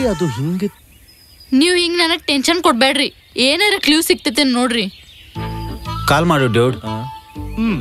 ಅದು ಹಿಂಗೆ ನೀವ್ ಹಿಂಗ್ ನನಗ್ ಟೆನ್ಷನ್ ಕೊಡ್ಬೇಡ್ರಿ ಏನಾರ ಕ್ಲೂ ಸಿಗ್ತೈತೆ ನೋಡ್ರಿ ಕಾಲ್ ಮಾಡು ಡ್ಯೂಡ್ ಹ್ಮ್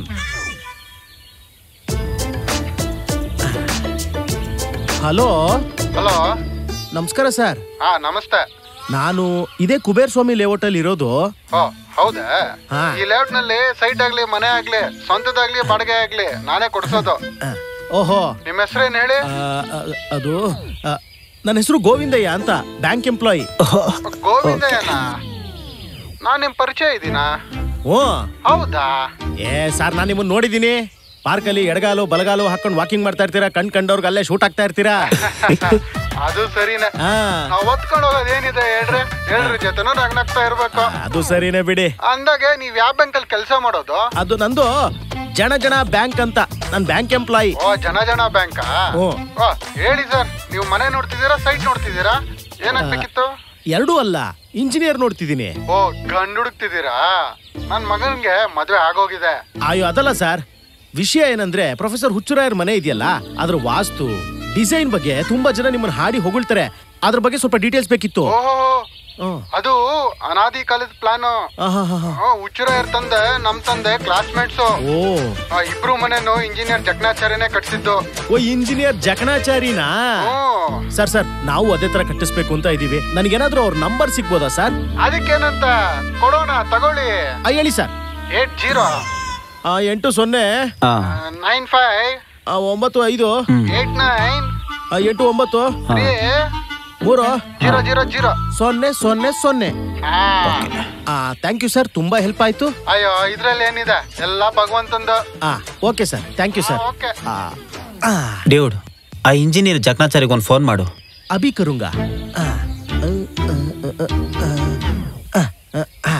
ಹಲೋ ಹಲೋ ನಮಸ್ಕಾರ ಸರ್ ಹಾ ನಮಸ್ತೆ ನಾನು ಇದೇ ಕುಬೇರ್ ಸ್ವಾಮಿ ಲೇಔಟಲ್ಲಿ ಇರೋದು ಓ ಹೌದಾ ಹಾ. ಈ ಲೇಔಟ್ ನಲ್ಲಿ ಸೈಟ್ ಆಗ್ಲಿ ಮನೆ ಆಗ್ಲಿ ಸ್ವಂತದಾಗ್ಲಿ ಬಾಡಿಗೆ ಆಗ್ಲಿ ನಾನೇ ಕೊಡ್ಸೋದು ಆ, ಓಹೋ ನಿಮ್ಮ ಹೆಸರೇನ್ ಹೇಳಿ ಆ, ಆ, ಅದು ಆ, ನನ್ನ ಹೆಸರು ಗೋವಿಂದಯ್ಯ ಅಂತ ಬ್ಯಾಂಕ್ ಎಂಪ್ಲಾಯಿ ಗೋವಿಂದಯ್ಯನ ನಾನ್ ನಿಮ್ ಪರಿಚಯ ಇದೀನಾ ಓ ಹೌದಾ ಏ ಸರ್ ನಾನು ನಿಮ್ಮನ್ನ ನೋಡಿದ್ದೀನಿ ಪಾರ್ಕಲ್ಲಿ ಎಡಗಾಲು ಬಲಗಾಲು ಹಾಕೊಂಡು ವಾಕಿಂಗ್ ಮಾಡ್ತಾ ಇರ್ತೀರಾ ಕಣ್ ಕಂಡವ್ರಿಗೆ ಅಲ್ಲೇ ಶೂಟ್ ಆಗ್ತಾ ಇರ್ತೀರಾ ಅದು ಸರಿನೇ ಆ, ನಾವ್ ಒತ್ಕೊಂಡು ಹೋಗೋದ್ ಏನಿದೆ ಹೇಳ್ರಿ ಹೇಳ್ರಿ ಜೊತೆನೂ ನಗ್ನಗ್ತಾ ಇರ್ಬೇಕು ಅದು ಸರಿನೇ ಬಿಡಿ ಅಂದಾಗೆ ನೀವ್ ಯಾವ ಬ್ಯಾಂಕ್ ಅಲ್ಲಿ ಕೆಲಸ ಮಾಡೋದು ಅದು ನಂದು ಜನ ಜನ ಬ್ಯಾಂಕ್ ಅಂತ ನನ್ ಬ್ಯಾಂಕ್ ಎಂಪ್ಲಾಯಿ ಓ ಜನ ಜನ ಬ್ಯಾಂಕಾ ಓ. ಓ ಹೇಳಿ ಸರ್ ನೀವು ಮನೆ ನೋಡ್ತಿದ್ದೀರಾ ಸೈಟ್ ನೋಡ್ತಿದ್ದೀರಾ ಏನಾಗ್ಬೇಕಿತ್ತು ಎರಡೂ ಅಲ್ಲ ಇಂಜಿನಿಯರ್ ನೋಡ್ತಿದ್ದೀನಿ ಓ ಗಂಡು ಹುಡುಕ್ತಿದ್ದೀರಾ ನನ್ ಮಗನ್ಗೆ ಮದ್ವೆ ಆಗೋಗಿದೆ ಅಯ್ಯೋ ಅದಲ್ಲ ಸರ್ ವಿಷಯ ಏನಂದ್ರೆ ಪ್ರೊಫೆಸರ್ ಹುಚ್ಚುರಾಯರ್ ಮನೆ ಇದೆಯಲ್ಲ ಅದ್ರ ವಾಸ್ತು ಡಿಸೈನ್ ಬಗ್ಗೆ ತುಂಬಾ ಜನ ನಿಮ್ಮನ್ನ ಹಾಡಿ ಹೊಗಳ್ತಾರೆ ಅದ್ರ ಬಗ್ಗೆ ಸ್ವಲ್ಪ ಡೀಟೇಲ್ಸ್ ಬೇಕಿತ್ತು ಓಹೋ ಹ್ಮ್. ಅದು ಅನಾದಿ ಕಾಲದ ಪ್ಲಾನ್ ಆಹಾಹಾಹಾ. ಹುಚ್ಚುರಾಯರ್ ತಂದೆ ನಮ್ ತಂದೆ ಕ್ಲಾಸ್ಮೇಟ್ಸ್ ಓ ಇಬ್ರು ಮನೆನು ಇಂಜಿನಿಯರ್ ಜಗ್ನಾಚಾರ್ಯನೇ ಕಟ್ಸಿದ್ದು ಓ ಇಂಜಿನಿಯರ್ ಜಕಣಾಚಾರಿನಾ ಹ್ಮ್ ಸರ್ ಸರ್ ನಾವು ಅದೇ ತರ ಕಟ್ಟಿಸ್ಬೇಕು ಅಂತ ಇದೀವಿ ನನಗೇನಾದ್ರೂ ಅವ್ರ ನಂಬರ್ ಸಿಗ್ಬೋದಾ ಸರ್ ಅದಕ್ಕೇನಂತ ಕೊಡೋಣ ತಗೊಳ್ಳಿ ಆ, ಹೇಳಿ ಸರ್ ಏಟ್ ಜೀರೋ ಆ, ಎಂಟು ಸೊನ್ನೆ ಆ, ನೈನ್ ಫೈವ್ ಆ, ಒಂಬತ್ತು ಐದು ಏಟ್ ನೈನ್ ಆ, ಎಂಟು ಒಂಬತ್ತು ತ್ರೀ ಮೂರು ಜೀರೋ ಜೀರೋ ಜೀರೋ ಸೊನ್ನೆ ಸೊನ್ನೆ ಸೊನ್ನೆ ಥ್ಯಾಂಕ್ ಯು ಸರ್ ತುಂಬಾ ಹೆಲ್ಪ್ ಆಯ್ತು ಅಯ್ಯೋ ಇದ್ರಲ್ಲಿ ಏನಿದೆ ಎಲ್ಲ ಭಗವಂತಂದು ಆ okay sir thank you sir okay dude ಆ ಇಂಜಿನಿಯರ್ ಜಕ್ನಾಚಾರಿಗೆ ಒಂದು ಫೋನ್ ಮಾಡು ಅಭಿ ಕರುಂಗ ಆ, ಆ, ಆ, ಆ, ಆ, ಆ, ಆ.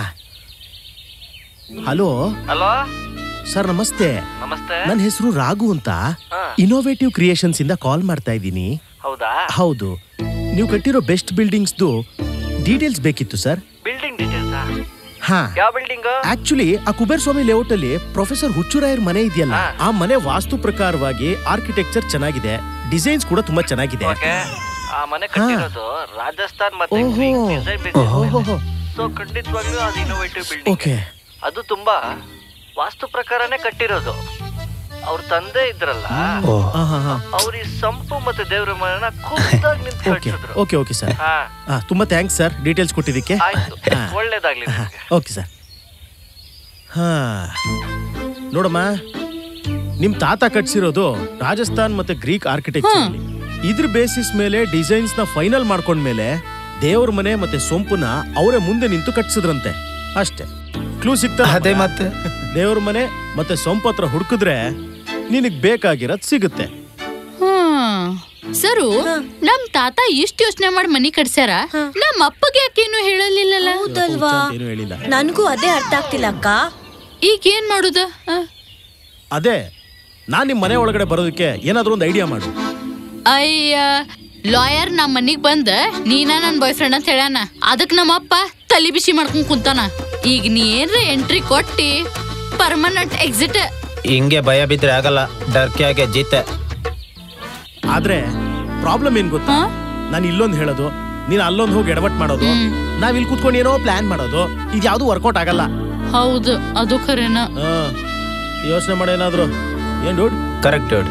ಹಲೋ ಹಲೋ ಸರ್ ನಮಸ್ತೆ ನಮಸ್ತೆ ನನ್ನ ಹೆಸರು ರಾಘು ಅಂತ ಹಾ. ಇನೋವೇಟಿವ್ ಕ್ರಿಯೇಷನ್ಸ್ ಇಂದ ಕಾಲ್ ಮಾಡ್ತಾ ಇದ್ದೀನಿ ಹೌದಾ ಹೌದು ನೀವು ಕಟ್ಟಿರೋ ಬೆಸ್ಟ್ ಬಿಲ್ಡಿಂಗ್ಸ್ದು ಡೀಟೇಲ್ಸ್ ಬೇಕಿತ್ತು ಸರ್ ಬಿಲ್ಡಿಂಗ್ ಡೀಟೇಲ್ಸಾ ಹಾ ಯಾವ ಬಿಲ್ಡಿಂಗ್ ಆಕ್ಚುಲಿ ಆ ಕುಬೇರ್ ಸ್ವಾಮಿ ಲೇಔಟ್ ಅಲ್ಲಿ ಪ್ರೊಫೆಸರ್ ಹುಚ್ಚುರಾಯರ್ ಮನೆ ಇದೆಯಲ್ಲ ಹಾ. ಆ ಮನೆ ವಾಸ್ತು ಪ್ರಕಾರವಾಗಿ ಆರ್ಕಿಟೆಕ್ಚರ್ ಚೆನ್ನಾಗಿದೆ ಡಿಸೈನ್ಸ್ ಕೂಡ ತುಂಬಾ ಚೆನ್ನಾಗಿದೆ ಓಕೆ ಆ ಮನೆ ಕಟ್ಟಿರೋದು ರಾಜಸ್ಥಾನ್ ಮತ್ತೆ ಓಹೋ. ಗ್ರೀಕ್ ಡಿಸೈನ್ ಬೇಸಿಸ್ ಓಹೋ ಸೊ ಖಂಡಿತವಾಗ್ಲೂ ಅದು ಇನೋವೇಟಿವ್ ಬಿಲ್ಡಿಂಗ್ ಓಕೆ ಅದು ತುಂಬಾ ವಾಸ್ತು ಪ್ರಕಾರನೇ ಕಟ್ಟಿರೋದು ಅವ್ರ ತಂದೆ ಇದ್ರಲ್ಲ ಓ ಅವ್ರ ಈ ಸಂಪು ಮತ್ತೆ ದೇವ್ರ ಮನೆನ ಖುದ್ದಾಗಿ ನಿಂತು ಓಕೆ ಕಟ್ಸಿದ್ರು ಓಕೆ ಓಕೆ ಸರ್ ಹಾ ತುಂಬಾ ಥ್ಯಾಂಕ್ಸ್ ಸರ್ ಡೀಟೇಲ್ಸ್ ಕೊಟ್ಟಿದ್ದಕ್ಕೆ ಆಯ್ತು ಹಾ. ಒಳ್ಳೇದಾಗ್ಲಿ ನಿಮ್ಗೆ ಓಕೆ ಸರ್ ಹಾ ನೋಡಮ್ಮ ನಿಮ್ ತಾತ ಕಟ್ಸಿರೋದು ರಾಜಸ್ಥಾನ್ ಮತ್ತೆ ಗ್ರೀಕ್ ಆರ್ಕಿಟೆಕ್ಚರ್ ಇದ್ರ ಬೇಸಿಸ್ ಮೇಲೆ ಡಿಸೈನ್ಸ್ ನ ಫೈನಲ್ ಮಾಡ್ಕೊಂಡ್ಮೇಲೆ ದೇವ್ರ ಮನೆ ಮತ್ತೆ ಸೊಂಪುನ ಅವರೇ ಮುಂದೆ ನಿಂತು ಕಟ್ಸಿದ್ರಂತೆ ಅಷ್ಟೇ ಕ್ಲೂ ಸಿಗ್ತಾ ಅದೇ ಮತ್ತೆ ದೇವ್ರ ಮನೆ ಮತ್ತೆ ಸೊಂಪು ಹತ್ರ ಹುಡುಕಿದ್ರೆ ನಿನಗ್ ಬೇಕಾಗಿರೋದ್ ಸಿಗುತ್ತೆ ಹ್ಮ್ ಸರು ನಮ್ ತಾತ ಇಷ್ಟ್ ಯೋಚನೆ ಮಾಡಿ ಮನಿ ಕಟ್ಸ್ಯಾರ ನಮ್ ಅಪ್ಪಗೆ ಯಾಕೇನು ಹೇಳಲಿಲ್ಲಲ್ಲ ಹೌದಲ್ವಾ ಏನು ಹೇಳಿಲ್ಲ ನನ್ಗೂ ಅದೇ ಅರ್ಥ ಆಗ್ತಿಲ್ಲ ಅಕ್ಕ ಈಗ ಏನ್ ಮಾಡುದ ಆ? ಅದೇ ನಾನ್ ನಿಮ್ ಮನೆ ಒಳಗಡೆ ಬರೋದಕ್ಕೆ ಏನಾದ್ರೂ ಒಂದು ಐಡಿಯಾ ಮಾಡು ಅಯ್ಯ ಲಾಯರ್ ನಮ್ ಮನಿಗ್ ಬಂದ ನೀನ ನನ್ ಬಾಯ್ ಫ್ರೆಂಡ್ ಅಂತ ಹೇಳ್ಯಾನ ಅದಕ್ ನಮ್ಮಪ್ಪ ತಲಿ ಬಿಸಿ ಮಾಡ್ಕೊಂಡ್ ಕುಂತಾನ ಈಗ ನೀ ಏನ್ರ ಎಂಟ್ರಿ ಕೊಟ್ಟಿ ಪರ್ಮನೆಂಟ್ ಎಕ್ಸಿಟ್ ಹಿಂಗೆ ಭಯ ಬಿದ್ರೆ ಆಗಲ್ಲ ಡರ್ಕೆ ಆಗಿ ಜೀತೆ ಆದ್ರೆ ಪ್ರಾಬ್ಲಮ್ ಏನ್ ಗೊತ್ತಾ ನಾನು ಇಲ್ಲೊಂದ್ ಹೇಳೋದು ನೀನ್ ಅಲ್ಲೊಂದ್ ಹೋಗಿ ಎಡವಟ್ ಮಾಡೋದು ನಾವ್ ಇಲ್ಲಿ ಕುತ್ಕೊಂಡು ಏನೋ ಪ್ಲಾನ್ ಮಾಡೋದು ಇದ್ಯಾವುದು ವರ್ಕೌಟ್ ಆಗಲ್ಲ ಹೌದು ಅದು ಖರೇನ ಯೋಚನೆ ಮಾಡೇನಾದ್ರು ಏನ್ ಡೂಡ್ ಕರೆಕ್ಟ್ ಡ್ಯೂಡ್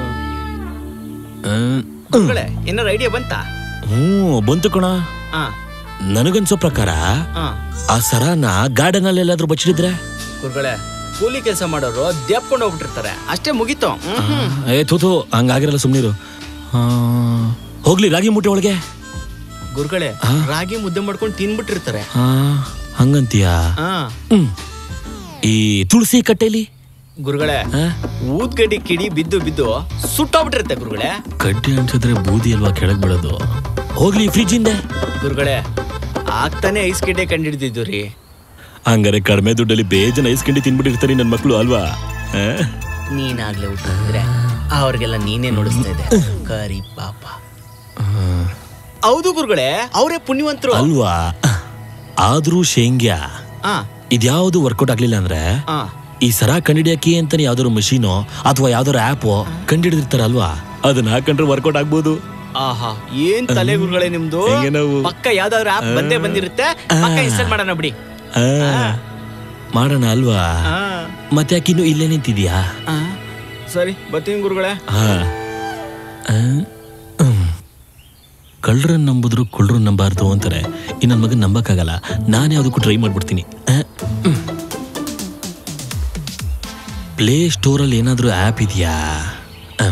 ಏನಾರು ಐಡಿಯಾ ಬಂತಾ ಹ್ಞೂ ಬಂತು ಕಣ ಹಾ ನನಗನ್ಸೋ ಪ್ರಕಾರ ಹಾ ಆ ಸರಾನ ಗಾರ್ಡನ್ ಅಲ್ಲಿ ಎಲ್ಲಾದ್ರೂ ಬಚ್ಚಿಡಿದ್ರೆ ಗುರುಗಳೇ ಕೂಲಿ ಕೆಲಸ ಮಾಡೋರು ದೆಪ್ಕೊಂಡು ಹೋಗ್ಬಿಟ್ಟಿರ್ತಾರೆ ಅಷ್ಟೇ ಮುಗೀತು ಹ್ಮ್ ಏ ತೂತು ಹಂಗಾಗಿರಲ್ಲ ಸುಮ್ನಿರು ಆ, ಹೋಗ್ಲಿ ರಾಗಿ ಮುಟ್ಟೆ ಒಳಗೆ ಗುರುಗಳೇ ರಾಗಿ ಮುದ್ದೆ ಮಾಡ್ಕೊಂಡು ತಿನ್ಬಿಟ್ಟಿರ್ತಾರೆ ಆ, ಹಂಗಂತೀಯಾ ಹಾ ಹ್ಮ್ ಈ ತುಳಸಿ ಕಟ್ಟೆಲಿ ಗುರುಗಳೇ ಊದ್ಗಡ್ಡಿ ಕಿಡಿ ಬಿದ್ದು ಬಿದ್ದು ಸುಟ್ಟೋಗ್ಬಿಟ್ಟಿರುತ್ತೆ ಗುರುಗಳೇ ಕಡ್ಡಿ ಅನ್ಸಿದ್ರೆ ಬೂದಿ ಅಲ್ವಾ ಕೆಳಗ್ ಬೀಳೋದು ಹೋಗ್ಲಿ ಫ್ರಿಜ್ ಇಂದ ಗುರುಗಳೇ ಆಗ್ತಾನೆ ಐಸ್ ಗಿಡ್ಡೆ ಕಂಡಿಡ್ದಿದ್ದು ರೀ ಹಂಗಾರೆ ಕಡಿಮೆ ದುಡ್ಡಲ್ಲಿ ಬೇಜನ ಐಸ್ಕಂಡಿ ತಿನ್ಬಿಟ್ಟಿರ್ತಾರೆ ನನ್ ಮಕ್ಳು ಅಲ್ವಾ ಆ? ನೀನಾಗ್ಲೇ ಹುಟ್ಟಿದ್ರೆ ಅವ್ರಿಗೆಲ್ಲ ನೀನೇ ನೋಡಿಸ್ತಾ ಇದೆ ಕರಿ ಪಾಪ ಹೌದು ಗುರುಗಳೇ ಅವರೇ ಪುಣ್ಯವಂತರು ಅಲ್ವಾ ಆದ್ರೂ ಶೇಂಗ್ಯಾ ಹಾ ಇದ್ಯಾವುದು ವರ್ಕೌಟ್ ಆಗ್ಲಿಲ್ಲ ಅಂದ್ರೆ ಹಾ ಈ ಸರ ಕಂಡಿಡಿಯಕ್ಕೆ ಅಂತಾನೆ ಯಾವ್ದಾದ್ರು ಮಷೀನೋ ಅಥವಾ ಯಾವ್ದಾದ್ರು ಆ್ಯಪೋ ಕಂಡಿಡಿದಿರ್ತಾರಲ್ವಾ ಅದನ್ನ ಹಾಕೊಂಡ್ರೆ ವರ್ಕೌಟ್ ಆಗ್ಬೋದು ಆಹಾ ಏನ್ ತಲೆ ಗುರುಗಳೇ ನಿಮ್ದು ಹೆಂಗೆ ನಾವು? ಪಕ್ಕ ಯಾವ್ದಾದ್ರು ಆಪ್ ಬಂದೇ ಬಂದಿರುತ್ತೆ ಪಕ್ಕ ಇನ್ಸ್ಟಾಲ್ ಮಾಡೋಣ ಬಿಡಿ ಆ, ಮಾಡೋಣ ಅಲ್ವಾ ಆ, ಮತ್ತೆ ಯಾಕೆ ಇನ್ನು ಇಲ್ಲೇ ನಿಂತಿದ್ಯಾ ಆ. ಸರಿ ಬರ್ತೀನಿ ಗುರುಗಳೇ ಆ. ಆ, ಹ್ಮ್. ಕಳ್ರನ್ ನಂಬಿದ್ರು ಕುಳ್ರನ್ ನಂಬಾರ್ದು ಅಂತಾರೆ ಈ ನನ್ನ ಮಗನ್ ನಂಬಕ್ಕಾಗಲ್ಲ ನಾನು ಯಾವುದಕ್ಕೂ ಟ್ರೈ ಮಾಡ್ಬಿಡ್ತೀನಿ ಪ್ಲೇ ಸ್ಟೋರಲ್ಲಿ ಏನಾದರೂ ಆ್ಯಪ್ ಇದೆಯಾ ಆ.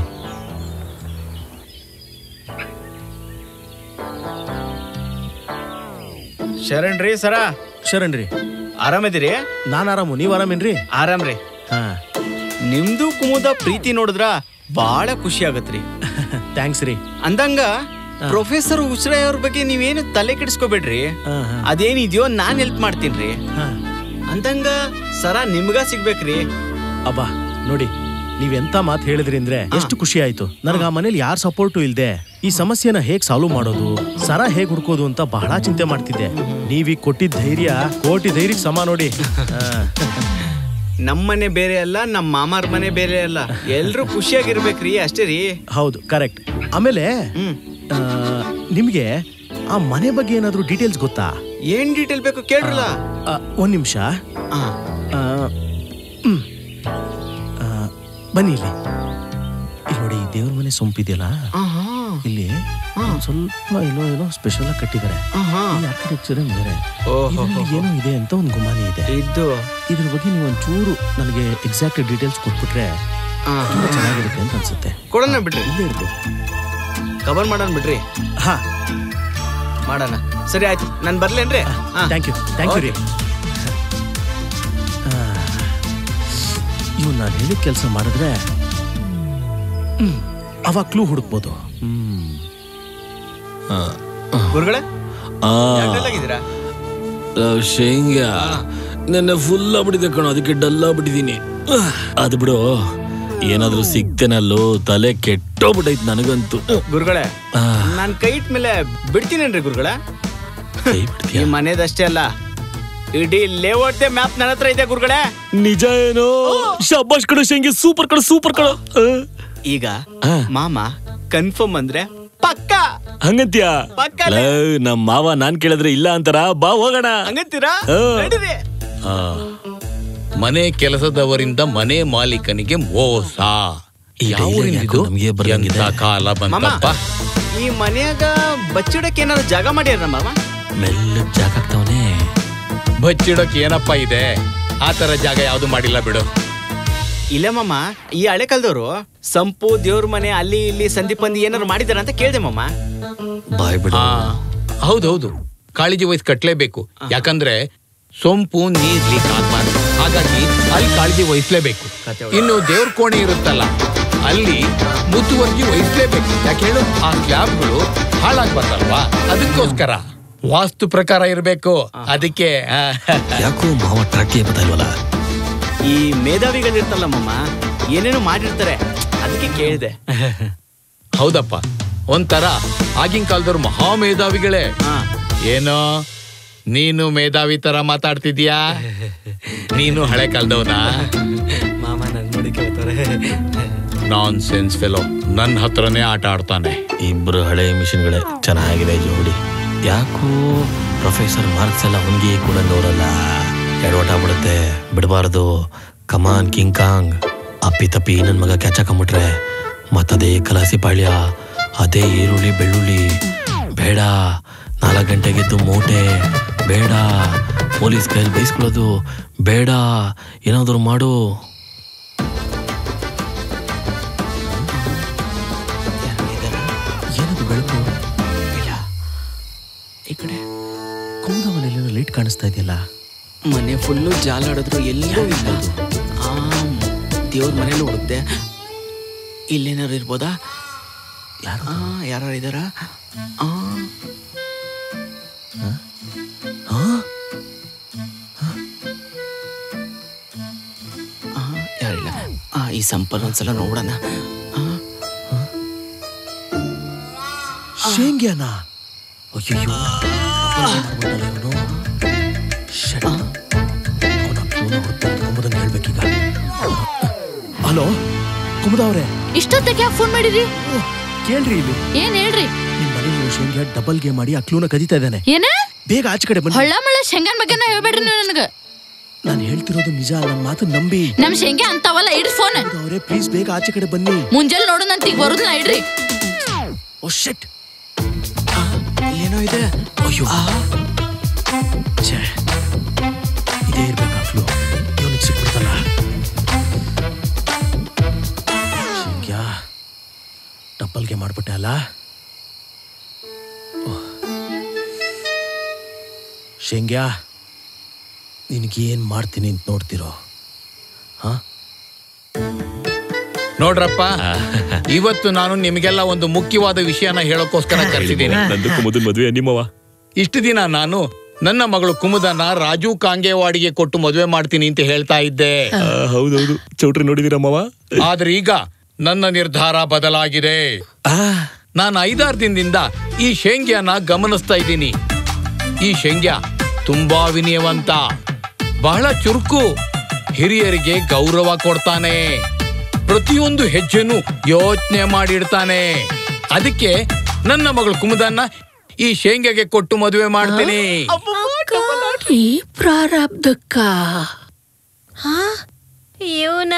ಶರಣ್ರಿ ಸರ ಶರಣ್ರಿ ಆರಾಮದಿರಿ ನಾನ್ ಆರಾಮು ನೀವ್ ಆರಾಮೇನ್ರಿ ಆರಾಮ್ರಿ ಹಾ ನಿಮ್ದು ಕುಮುದ ಪ್ರೀತಿ ನೋಡಿದ್ರ ಬಾಳ ಖುಷಿ ಆಗತ್ರಿ ಥ್ಯಾಂಕ್ಸ್ ರೀ ಅಂದಂಗ ಪ್ರೊಫೆಸರ್ ಉಸ್ರಾಯ್ ಅವ್ರ ಬಗ್ಗೆ ನೀವೇನು ತಲೆ ಕೆಡಿಸ್ಕೋಬೇಡ್ರಿ ಹಾ, ಹಾ. ಅದೇನಿದ್ಯೋ ನಾನ್ ಹೆಲ್ಪ್ ಮಾಡ್ತೀನ್ರಿ ಹಾ. ಅಂದಂಗ ಸರ ನಿಮ್ಗ ಸಿಗ್ಬೇಕ್ರಿ ಅಬ್ಬಾ ನೋಡಿ ನೀವೆಂತ ಮಾತು ಹೇಳಿದ್ರಿ ಅಂದ್ರೆ ಎಷ್ಟು ಖುಷಿ ಆಯ್ತು ನನಗೆ ಆ ಮನೇಲಿ ಯಾರ ಸಪೋರ್ಟು ಇಲ್ದೆ ಈ ಸಮಸ್ಯೆನ ಹೇಗ್ ಸಾಲ್ವ್ ಮಾಡೋದು ಸರ ಹೇಗ್ ಹುಡ್ಕೋದು ಅಂತ ಬಹಳ ಚಿಂತೆ ಮಾಡ್ತಿದ್ದೆ ನೀವೀಗ ಕೊಟ್ಟಿದ್ದ ಧೈರ್ಯ ಕೋಟಿ ಧೈರ್ಯಕ್ಕೆ ಸಮ ನೋಡಿ ಆ, ನಮ್ಮನೆ ಬೇರೆ ಅಲ್ಲ ನಮ್ಮ ಮಾಮಾರ್ ಮನೆ ಬೇರೆ ಅಲ್ಲ ಎಲ್ರು ಖುಷಿಯಾಗಿರ್ಬೇಕ್ರಿ ಅಷ್ಟೇ ರೀ ಹೌದು ಕರೆಕ್ಟ್ ಆಮೇಲೆ ಹ್ಮ್ ಆ, ನಿಮ್ಗೆ ಆ ಮನೆ ಬಗ್ಗೆ ಏನಾದ್ರೂ ಡೀಟೇಲ್ಸ್ ಗೊತ್ತಾ ಏನ್ ಡೀಟೇಲ್ ಬೇಕು ಕೇಳ್ರಲ್ಲ ಆ, ಒಂದ್ ನಿಮಿಷ ಆ, ಬನ್ನಿ ಇಲ್ಲಿ ಇಲ್ಲಿ ನೋಡಿ ಈ ದೇವ್ರ ಮನೆ ಸೊಂಪಿದೆಯಲ್ಲ ಆಹಾ, ಇಲ್ಲಿ ಒಂದ್ ಸ್ವಲ್ಪ ಏನೋ ಏನೋ ಸ್ಪೆಷಲ್ ಆಗಿ ಕಟ್ಟಿದ್ದಾರೆ ಆಹಾ. ಆರ್ಕಿಟೆಕ್ಚರ್ ಬೇರೆ ಓಹೋ, ಇದ್ರಲ್ಲಿ ಏನೋ ಇದೆ ಅಂತ ಒಂದು ಗುಮಾನಿ ಇದೆ ಇದ್ದು ಇದ್ರ ಬಗ್ಗೆ ನೀವು ಒಂಚೂರು ನನಗೆ ಎಕ್ಸಾಕ್ಟ್ ಡೀಟೇಲ್ಸ್ ಕೊಟ್ಬಿಟ್ರೆ ಆ, ತುಂಬಾ ಚೆನ್ನಾಗಿರುತ್ತೆ ಅಂತ ಅನ್ಸುತ್ತೆ ಕೊಡೋಣ ಬಿಡ್ರಿ ಇಲ್ಲೇ ಇರ್ಬೋದು ಕವರ್ ಮಾಡೋಣ ಬಿಡ್ರಿ ಹಾ ಮಾಡೋಣ ಸರಿ ಆಯ್ತು ನಾನ್ ಬರ್ಲೇನ್ರಿ ಆ. ಥ್ಯಾಂಕ್ ಯು ಥ್ಯಾಂಕ್ ಯು ರೀ ಇವ್ ನಾನು ಹೇಳಿದ ಕೆಲಸ ಮಾಡಿದ್ರೆ ಹ್ಮ್, ಅವಾಗ ಕ್ಲೂ ಹುಡುಕ್ಬೋದು ಹ್ಮ್ ಗುರುಗಳೇ ಆ, ಯಾಕ್ರಲ್ಲಾಗಿದ್ದೀರಾ ಆ, ಶೇಂಗಾ ನನ್ನ ಫುಲ್ ಆಗ್ಬಿಟ್ಟಿದೆ ಕಣೋ ಅದಕ್ಕೆ ಡಲ್ ಆಗ್ಬಿಟ್ಟಿದೀನಿ ಅದು ಬಿಡು ಏನಾದ್ರೂ ಸಿಗ್ತೇನಲ್ಲೋ ತಲೆ ಕೆಟ್ಟೋಗ್ಬಿಟ್ಟೈತ್ ನನಗಂತೂ ಗುರುಗಳೇ ಆ, ನಾನ್ ಕೈ ಇಟ್ಮೇಲೆ ಬಿಡ್ತೀನೇನ್ರಿ ಗುರುಗಳೇ ಕೈ ಈ ಬಿಡ್ತೀಯ ಮನೇದಷ್ಟೇ ಅಲ್ಲ ಇಡೀ ಲೇಔಟ್ ಮ್ಯಾಪ್ ನನ್ನ ಹತ್ರ ಇದೆ ಗುರುಗಳೇ ನಿಜ ಏನೋ ಶಬ್ಬಾಷ್ ಕಡೆ ಶೇಂಗೆ ಸೂಪರ್ ಕಡೆ ಸೂಪರ್ ಕಡೆ ಈಗ ಆ. ಮಾಮ ಕನ್ಫರ್ಮ್ ಅಂದ್ರೆ ಪಕ್ಕ ಹಂಗಂತ್ಯಾ ಪಕ್ಕನೆ. ಲವ್, ನಮ್ ಮಾವ ನಾನ್ ಕೇಳಿದ್ರೆ ಇಲ್ಲ ಅಂತಾರ ಬಾ ಹೋಗೋಣ ಹಂಗಂತೀರಾ ಆ. ನಡೀರಿ. ಆ, ಮನೆ ಕೆಲಸದವರಿಂದ ಮನೆ ಮಾಲೀಕನಿಗೆ ಮೋಸ ಈ ಯಾವ dialogue ಊರಿಂದ ಯಾಕೋ ಇದು? ನಮ್ಗೆ ಬರ್ದಂಗಿದೆ. ಎಂತ ಕಾಲ ಮಾಮ ಬಂತಪ್ಪ ಈ ಮನ್ಯಾಗ ಬಚ್ಚಿಡಕ್ಕೆ ಏನಾದ್ರು ಜಾಗ ಮಾಡ್ಯಾರ ಮಾಮ ಮೆಲ್ಲ ಜಾಗ ಆಗ್ತಾವನೆ ಬಚ್ಚಿಡಕ್ ಏನಪ್ಪ ಇದೆ ಆ ತರ ಜಾಗ ಯಾವ್ದು ಮಾಡಿಲ್ಲ ಬಿಡು ಇಲ್ಲ ಮಾಮ ಈ ಹಳೆ ಕಾಲದವರು ಸಂಪು ದೇವ್ರ ಮನೆ ಅಲ್ಲಿ ಇಲ್ಲಿ ಸಂಧಿ ಪಂದಿ ಏನಾದ್ರು ಮಾಡಿದಾರ ಅಂತ ಕೇಳ್ದೆ ಮಾಮ ಬಾಯ್ ಬಿಡು ಆ ಹೌದೌದು ಕಾಳಜಿ ವಹಿಸಿ ಕಟ್ಲೇಬೇಕು ಯಾಕಂದ್ರೆ ಸೊಂಪು ನೀರ್ ಲೀಕ್ ಆಗ್ಬಾರ್ದು ಹಾಗಾಗಿ ಅಲ್ಲಿ ಕಾಳಜಿ ವಹಿಸ್ಲೇಬೇಕು ಇನ್ನು ದೇವ್ರ ಕೋಣೆ ಇರುತ್ತಲ್ಲ ಅಲ್ಲಿ ಮುತುವರ್ಜಿ ವಹಿಸ್ಲೇಬೇಕು ಯಾಕೆ ಹೇಳು ಆ ಸ್ಲ್ಯಾಬ್ಗಳು ಹಾಳಾಗ್ಬಾರ್ದಲ್ವಾ ಅದಕ್ಕೋಸ್ಕರ ವಾಸ್ತು ಪ್ರಕಾರ ಇರಬೇಕು ಅದಕ್ಕೆ ಆ, ಯಾಕೋ ಮಾವ ಟ್ರಾಕ್ಗೆ ಬದಲ್ವಲ್ಲ ಈ ಮೇಧಾವಿಗಳಿರ್ತಲ್ಲ ಮಾಮ ಏನೇನೋ ಮಾಡಿರ್ತಾರೆ ಅದಕ್ಕೆ ಕೇಳಿದೆ ಹೌದಪ್ಪ ಒಂಥರ ಆಗಿನ ಕಾಲದವ್ರು ಮಹಾ ಮೇಧಾವಿಗಳೇ ಹಾ ಏನೋ ನೀನು ಮೇಧಾವಿ ತರ ಮಾತಾಡ್ತಿದ್ಯಾ ನೀನು ಹಳೆ ಕಾಲದವನ ಮಾಮ ನನ್ ನೋಡಿ ಕೇಳ್ತಾರೆ ನಾನ್ ಸೆನ್ಸ್ ಫೆಲೋ ನನ್ನ ಹತ್ರನೇ ಆಟ ಆಡ್ತಾನೆ ಇಬ್ರು ಹಳೆ ಮಿಷನ್ಗಳೇ ಚೆನ್ನಾಗಿದೆ ಜೋಡಿ ಯಾಕೋ ಪ್ರೊಫೆಸರ್ ಮಾರ್ಕ್ಸ್ ಎಲ್ಲ ಹುಂಗಿ ಕೂಡ ನೋಡಲ್ಲ ಎಡವಟ ಬಿಡುತ್ತೆ ಬಿಡಬಾರ್ದು ಕಮಾನ್ ಕಿಂಗ್ ಕಾಂಗ್ ಅಪ್ಪಿ ತಪ್ಪಿ ನನ್ನ ಮಗ ಕ್ಯಾಚ್ ಹಾಕೊಂಬಿಟ್ರೆ ಮತ್ತದೇ ಕಲಾಸಿ ಪಾಳ್ಯ ಅದೇ ಈರುಳ್ಳಿ ಬೆಳ್ಳುಳ್ಳಿ ಬೇಡ ನಾಲ್ಕು ಗಂಟೆಗೆದ್ದು ಮೂಟೆ ಬೇಡ ಪೊಲೀಸ್ ಕೈಯಲ್ಲಿ ಬೈಸ್ಕೊಳ್ಳೋದು ಬೇಡ ಏನಾದರೂ ಮಾಡು ಏನದು ಬೆಳಕು ಇಲ್ಲ ಈ ಕಡೆ ಕುಂದ ಮನೆಯಲ್ಲಿ ಲೈಟ್ ಕಾಣಿಸ್ತಾ ಇದೆಯಲ್ಲ ಮನೆ ಫುಲ್ಲು ಜಾಲಾಡಿದ್ರು ಎಲ್ಲೂ ಇಲ್ಲ ಆ ದೇವ್ರ ಮನೇಲಿ ಹುಡುಕ್ದೆ ಇಲ್ಲೇನಾರು ಇರ್ಬೋದಾ ಯಾರು ಆ ಯಾರು ಇದಾರ ಆ ಆ, ಯಾರಿಲ್ಲ ಆ ಈ ಸಂಪಲ್ ಒಂದ್ಸಲ ನೋಡೋಣ ಶೇಂಗ್ಯಾನ ಅಯ್ಯಯ್ಯೋ ಹೇಳ್ಬೇಕೀಗ ಹಲೋ ಕುಮುದ ಅವ್ರೆ ಇಷ್ಟೊತ್ತಿಗೆ ಯಾಕೆ ಫೋನ್ ಮಾಡಿರಿ ಕೇಳ್ರಿ ಇಲ್ಲಿ ಏನ್ ಹೇಳ್ರಿ ನಿಮ್ ಮನೆ ಶೇಂಗೆ ಡಬಲ್ ಗೇಮ್ ಮಾಡಿ ಆ ಕ್ಲೂನ ಕದೀತಾ ಇದ್ದಾನೆ ಏನ ಬೇಗ ಆಚೆ ಕಡೆ ಬನ್ನಿ ಹೊಳ್ಳ ಮಳ್ಳ ಶೇಂಗಾನ್ ಬಗ್ಗೆನ ಹೇಳ್ಬೇಡ್ರಿ ನೀವು ನನಗ ನಾನು ಹೇಳ್ತಿರೋದು ನಿಜ ನನ್ನ ಮಾತು ನಂಬಿ ನಮ್ ಶೇಂಗೆ ಅಂತವಲ್ಲ ಇಡ್ರಿ ಫೋನ್ ಅವರೇ ಪ್ಲೀಸ್ ಬೇಗ ಆಚೆ ಕಡೆ ಬನ್ನಿ ಮುಂಜಾನೆ ನೋಡು ನನ್ ಈಗ ಬರುದಿಲ್ಲ ಇಡ್ರಿ ಓ ಶೆಟ್ ಏನೋ ಇದೆ ಅಯ್ಯೋ ಛೇ ಇದೇ ಇರ್ಬೇಕಾ ಕ್ಲೂ ಇವನಿಗೆ ಸಿಕ್ಬಿಡ್ತಲ್ಲ ಶೇಂಗ್ಯಾ ಡಬ್ಬಲ್ಗೆ ಮಾಡ್ಬಿಟ್ಟೆ ಅಲ್ಲ ಓಹ್. ಶೇಂಗ್ಯಾ ನಿನಗೇನ್ ಮಾಡ್ತೀನಿ ಅಂತ ನೋಡ್ತಿರೋ ಹಾ ನೋಡ್ರಪ್ಪ ಇವತ್ತು ನಾನು ನಿಮಗೆಲ್ಲ ಒಂದು ಮುಖ್ಯವಾದ ವಿಷಯನ ಹೇಳೋಕೋಸ್ಕರ ಕರೆಸಿದ್ದೀನಿ ನಂದಕ್ಕೂ ಮೊದಲು ಮದುವೆ ನಿಮ್ಮವ ಇಷ್ಟು ದಿನ ನಾನು ನನ್ನ ಮಗಳು ಕುಮುದನ ರಾಜು ಕಾಂಗೇವಾಡಿಗೆ ಕೊಟ್ಟು ಮದುವೆ ಮಾಡ್ತೀನಿ ಅಂತ ಹೇಳ್ತಾ ಇದ್ದೆ ಹೌದೌದು ಚೌಟ್ರಿ ನೋಡಿದಿರಮ್ಮವ ಆದ್ರೆ ಈಗ ನನ್ನ ನಿರ್ಧಾರ ಬದಲಾಗಿದೆ ನಾನು ಐದಾರು ದಿನದಿಂದ ಈ ಶೇಂಗ್ಯನ ಗಮನಿಸ್ತಾ ಇದ್ದೀನಿ ಈ ಶೇಂಗ್ಯ ತುಂಬಾ ವಿನಯವಂತ ಬಹಳ ಚುರುಕು ಹಿರಿಯರಿಗೆ ಗೌರವ ಕೊಡ್ತಾನೆ ಪ್ರತಿಯೊಂದು ಹೆಜ್ಜೆನೂ ಯೋಚನೆ ಮಾಡಿಡ್ತಾನೆ ಅದಕ್ಕೆ ನನ್ನ ಮಗಳು ಕುಮುದನ್ನ ಈ ಶೇಂಗ್ಯಗೆ ಕೊಟ್ಟು ಮದುವೆ ಮಾಡ್ತೀನಿ ಈ ಪ್ರಾರಬ್ಧಕ್ಕ ಇವನ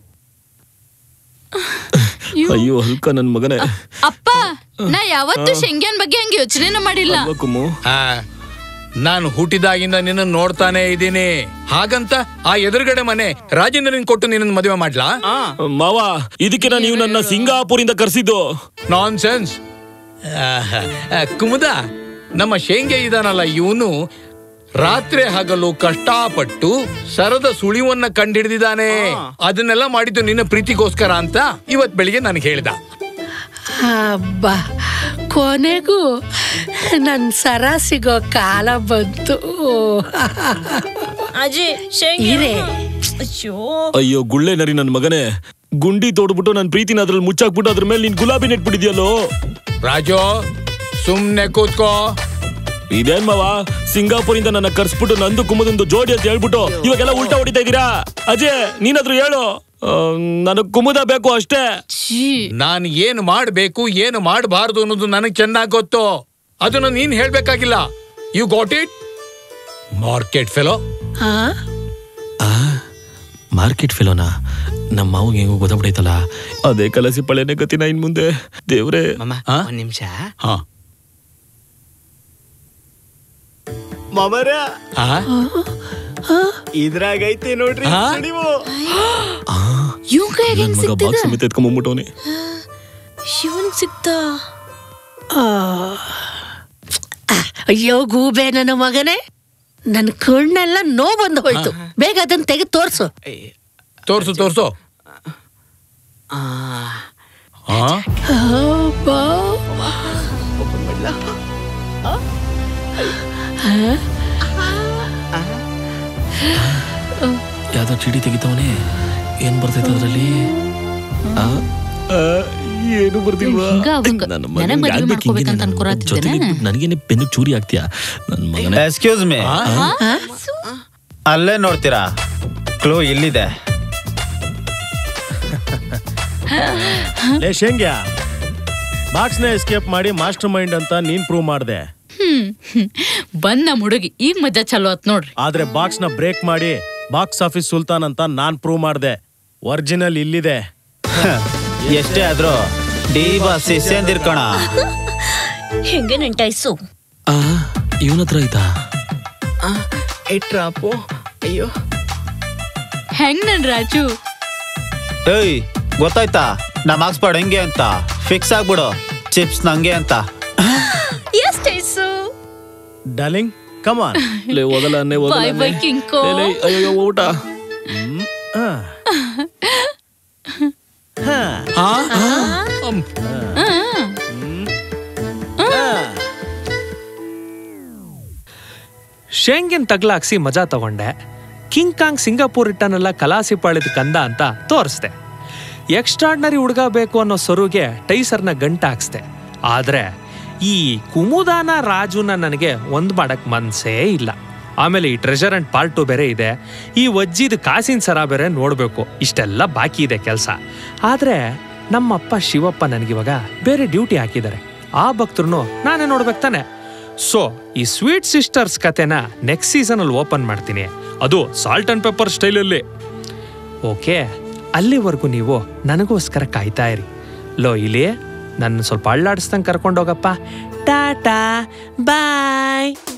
ಅಯ್ಯೋ ಹಲ್ಕ ನನ್ ಮಗನೇ ಅಪ್ಪ ನಾ ಯಾವತ್ತೂ ಶೇಂಗ್ಯಾನ್ ಬಗ್ಗೆ ಹಂಗೆ ಯೋಚನೆನ ಮಾಡಿಲ್ಲ ಅಲ್ವಾ ಕುಮ್ಮು ಆ, ನಾನು ಹುಟ್ಟಿದಾಗಿಂದ ನಿನ್ನ ನೋಡ್ತಾನೆ ಇದ್ದೀನಿ ಹಾಗಂತ ಆ ಎದುರುಗಡೆ ಮನೆ ರಾಜೇಂದ್ರನ್ ಕೊಟ್ಟು ನಿನ್ನ ಮದುವೆ ಮಾಡ್ಲಾ ಮಾವ ಇದಕ್ಕೆ ನೀವು ನನ್ನ ಸಿಂಗಾಪುರಿಂದ ಕರ್ಸಿದ್ದು ನಾನ್ ಸೆನ್ಸ್ ಕುಮುದ ನಮ್ಮ ಶೇಂಗೆ ಇದಾನಲ್ಲ ಇವನು ರಾತ್ರಿ ಹಗಲು ಕಷ್ಟಪಟ್ಟು ಸರದ ಸುಳಿವನ್ನ ಕಂಡಿಡಿದಿದ್ದಾನೆ ಅದನ್ನೆಲ್ಲ ಮಾಡಿದ್ದು ನಿನ್ನ ಪ್ರೀತಿಗೋಸ್ಕರ ಅಂತ ಇವತ್ ಬೆಳಿಗ್ಗೆ ನನಗೆ ಹೇಳ್ದ ಹಬ್ಬ ಕೊನೆಗೂ ನನ್ ಸರ ಸಿಗೋ ಕಾಲ ಬಂತು ಅಜ್ಜಿ ಶೇಂಗಿ ಇರೇ ಅಯ್ಯೋ ಅಯ್ಯೋ ಗುಳ್ಳೆ ನರಿ ನನ್ ಮಗನೇ ಗುಂಡಿ ತೋಡ್ಬಿಟ್ಟು ನನ್ ಪ್ರೀತಿನ ಅದ್ರಲ್ಲಿ ಮುಚ್ಚಾಕ್ಬಿಟ್ಟು ಅದ್ರ ಮೇಲೆ ನೀನ್ ಗುಲಾಬಿ ನೆಟ್ಬಿಟ್ಟಿದ್ಯಲ್ಲೋ ರಾಜು ಸುಮ್ನೆ ಕೂತ್ಕೋ ಇದೇನ್ ಮಾವ ಸಿಂಗಾಪುರಿಂದ ನನ್ನ ಕರ್ಸ್ಬಿಟ್ಟು ನಂದು ಕುಮದೊಂದು ಜೋಡಿ ಅಂತ ಹೇಳ್ಬಿಟ್ಟು ಇವಾಗೆಲ್ಲ ಉಲ್ಟಾ ಹೊಡಿತಾ ಇದೀರಾ ಅಜಯ್ ನೀನಾದ್ರೂ ಹೇಳು ನನಗ್ ಕುಮುದ ಬೇಕು ಅಷ್ಟೇ ಛೀ ನಾನು ಏನು ಮಾಡಬೇಕು ಏನು ಮಾಡಬಾರದು ಅನ್ನೋದು ನನಗೆ ಚೆನ್ನಾಗಿ ಗೊತ್ತು ಅದನ್ನ ನೀನ್ ಹೇಳ್ಬೇಕಾಗಿಲ್ಲ you got it market fellow ಹಾ ಮಾರ್ಕೆಟ್ ಫೆಲೋನಾ ನಮ್ಮ ಮಾವಿಗೆ ಹೆಂಗೋ ಗೊತ್ತಾಗ್ಬಿಟ್ಟೈತಲ್ಲ ಅದೇ ಕಲಸಿ ಪಳೆನೆ ಗತಿನ ಇನ್ ಮುಂದೆ ದೇವ್ರೆ ಮಾಮ ಆ? ಒಂದ್ ನಿಮಿಷ ಹಾ ಮಾಮರ ಆ? ಇದ್ರಾಗೈತೆ ನೋಡ್ರಿ ಆ? ಸುಳಿವು. ಇವ್ ಕೈಯಾಗ ನನ್ ಹೆಂಗ್ ಮಗ ಬಾಕ್ಸ್ ಸಿಗ್ತದ ಸಮೇತ ಎತ್ಕೊಂಡ್ಬಿಟ್ಟವನೆ ಶಿವನ್ ಸಿಕ್ತ ಆ. ಅಯ್ಯೋ ಗೂಬೆ ನನ್ನ ಮಗನೇ ನನ್ನ ಕಣ್ಣೆಲ್ಲ ನೋ ಬಂದು ಹೋಯ್ತು ಬೇಗ ಅದನ್ನ ತೆಗೆದು ತೋರ್ಸು ತೋರ್ಸು ತೋರ್ಸು ಆ, ಆ? ಅಬ್ಬಾ. ಯಾವ್ದೋ ಚೀಟಿ ತೆಗಿತವನೆ ಏನ್ ಬರ್ತೈತೆ ಅದ್ರಲ್ಲಿ ಆ? ಆ, ಏನು ಬರ್ದಿಲ್ವಾ ಹಿಂಗ ಆಗ್ಬೇಕು. ನನ್ನ ನನಗ್ ಮಗನ್ಗೆ ಮದ್ವೆ ಆಗ್ಬೇಕು ಮಾಡ್ಕೋಬೇಕಂತ ಹಿಂಗೆ ನಾನು ಅನ್ಕೊಳತ್ತಿದ್ದೇನೆ. ಜೊತೆಲಿ ಇದ್ಬಿಟ್ಟು ನನಗೇನೆ ಬೆನ್ನು ಚೂರಿ ಆಗ್ತೀಯಾ ನನ್ನ ಮಗನೇ ಎಕ್ಸ್ಕ್ಯೂಸ್ ಮೀ ಅಲ್ಲೇ ನೋಡ್ತೀರಾ ಕ್ಲೂ ಇಲ್ಲಿದೆ ಲೇ ಶೇಂಗ್ಯ ಬಾಕ್ಸ್ ನ ಎಸ್ಕೇಪ್ ಮಾಡಿ ಮಾಸ್ಟರ್ ಮೈಂಡ್ ಅಂತ ನೀನ್ ಪ್ರೂವ್ ಮಾಡ್ದೆ ಹ್ಮ್ ಹ್ಮ್. ಬಂದ್ ನಮ್ ಹುಡುಗಿ ಈಗ ಮಜಾ ಚಲೋ ಆತ್ ನೋಡ್ರಿ ಆದ್ರೆ ಬಾಕ್ಸ್ ನ ಬ್ರೇಕ್ ಮಾಡಿ ಬಾಕ್ಸ್ ಆಫೀಸ್ ಸುಲ್ತಾನ್ ಅಂತ ನಾನ್ ಪ್ರೂವ್ ಮಾಡ್ದೆ ಒರಿಜಿನಲ್ ಇಲ್ಲಿದೆ ಎಷ್ಟೇ ಆದ್ರೂ ಡಿ ಬಾಸ್ ಶಿಷ್ಯಂದಿರ್ಕಣ ಹೆಂಗೆ ನೆಂಟಾಯ್ಸು ಆ ಇವನ ಹತ್ರ ಆಯ್ತಾ ಆ, ಇಟ್ರಾಪು ಅಯ್ಯೋ ಹೆಂಗ್ ನನ್ ರಾಜು ಏಯ್ ಗೊತ್ತಾಯ್ತಾ ನಮ್ಮ ಹಾಕ್ಸ್ಬೇಡ ಹೆಂಗೆ ಅಂತ ಫಿಕ್ಸ್ ಆಗ್ಬಿಡು ಚಿಪ್ಸ್ ನಂಗೆ ಅಂತ ಎಷ್ಟಾಯ್ಸು ಡಾರ್ಲಿಂಗ್ ಕಮಾನ್ ಲೇ ಹೋಗಲ್ಲ ಅನ್ನೇ ಹೋಗಲ್ಲ ಬಾಯ್ ಬಾಯ್ ಅನ್ನೇ. ಕಿಂಕೋ ಲೇ, ಲೇ, ಅಯ್ಯೋ ಊಟ ಆ? ಅಮ್. ಶೇಂಗಿನ್ ತಗ್ಲಾಕ್ಸಿ ಮಜಾ ತಗೊಂಡೆ ಕಿಂಗ್ ಕಾಂಗ್ ಸಿಂಗಾಪುರ್ ಇಟ್ಟನೆಲ್ಲ ಕಲಾಸಿ ಪಾಳಿದ ಕಂದ ಅಂತ ತೋರಿಸ್ದೆ ಎಕ್ಸ್ಟ್ರಾರ್ಡ್ನರಿ ಹುಡುಗ ಬೇಕು ಅನ್ನೋ ಸರುಗೆ ಟೈಸರ್ನ ಗಂಟ ಹಾಕ್ಸ್ದೆ ಆದ್ರೆ ಈ ಕುಮುದಾನ ರಾಜುನ ನನಗೆ ಒಂದ್ ಮಾಡಕ್ ಮನ್ಸೇ ಇಲ್ಲ ಆಮೇಲೆ ಈ ಟ್ರೆಷರ್ ಅಂಡ್ ಪಾರ್ಟ್ ಟು ಬೇರೆ ಇದೆ ಈ ವಜ್ಜಿದ ಕಾಸಿನ ಸರ ಬೇರೆ ನೋಡ್ಬೇಕು ಇಷ್ಟೆಲ್ಲ ಬಾಕಿ ಇದೆ ಕೆಲಸ ಆದ್ರೆ ನಮ್ಮಪ್ಪ ಶಿವಪ್ಪ ನನಗಿವಾಗ ಬೇರೆ ಡ್ಯೂಟಿ ಹಾಕಿದ್ದಾರೆ ಆ ಭಕ್ತರು ನಾನೇ ನೋಡ್ಬೇಕು ತಾನೆ ಸೊ ಈ ಸ್ವೀಟ್ ಸಿಸ್ಟರ್ಸ್ ಕತೆನ ನೆಕ್ಸ್ಟ್ ಸೀಸನಲ್ಲಿ ಓಪನ್ ಮಾಡ್ತೀನಿ ಅದು ಸಾಲ್ಟ್ ಅಂಡ್ ಪೆಪ್ಪರ್ ಸ್ಟೈಲಲ್ಲಿ ಓಕೆ ಅಲ್ಲಿವರೆಗೂ ನೀವು ನನಗೋಸ್ಕರ ಕಾಯ್ತಾ ಇರಿ ಲೋ ಇಲ್ಲಿ ನನ್ನ ಸ್ವಲ್ಪ ಅಳ್ಳಾಡಿಸ್ದಂಗೆ ಕರ್ಕೊಂಡೋಗಪ್ಪ ಟಾಟಾ ಬಾಯ್